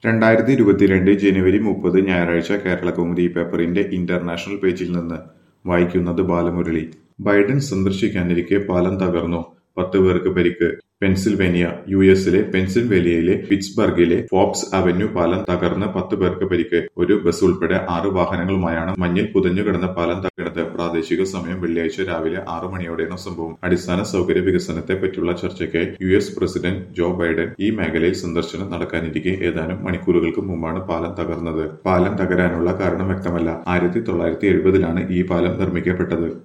രണ്ടായിരത്തി ഇരുപത്തിരണ്ട് ജനുവരി മുപ്പത് ഞായറാഴ്ച കേരളകൗമുദി പേപ്പറിന്റെ ഇന്റർനാഷണൽ പേജിൽ നിന്ന് വായിക്കുന്നത് ബാലമുരളി ബൈഡൻ സന്ദർശിക്കാനിരിക്കെ പാലം തകർന്നു പത്ത് പേർക്ക് പരിക്ക് പെൻസിൽവേനിയ യു എസിലെ പെൻസിൽവേനിയയിലെ പിറ്റ്സ്ബർഗിലെ ഫോബ്സ് അവന്യൂ പാലം തകർന്ന് പത്ത് പേർക്ക് പരിക്ക് ഒരു ബസ് ഉൾപ്പെടെ ആറ് വാഹനങ്ങളുമായാണ് മഞ്ഞിൽ പുതഞ്ഞുകിടന്ന പാലം തകർന്നത് പ്രാദേശിക സമയം വെള്ളിയാഴ്ച രാവിലെ ആറു മണിയോടെയാണ് സംഭവം അടിസ്ഥാന സൗകര്യ വികസനത്തെ പറ്റിയുള്ള ചർച്ചയ്ക്കായി U S president Joe Biden ഈ മേഖലയിൽ സന്ദർശനം നടക്കാനിരിക്കെ ഏതാനും മണിക്കൂറുകൾക്ക് മുമ്പാണ് പാലം തകർന്നത് പാലം തകരാനുള്ള കാരണം വ്യക്തമല്ല ആയിരത്തി തൊള്ളായിരത്തി എഴുപതിലാണ് ഈ പാലം നിർമ്മിക്കപ്പെട്ടത്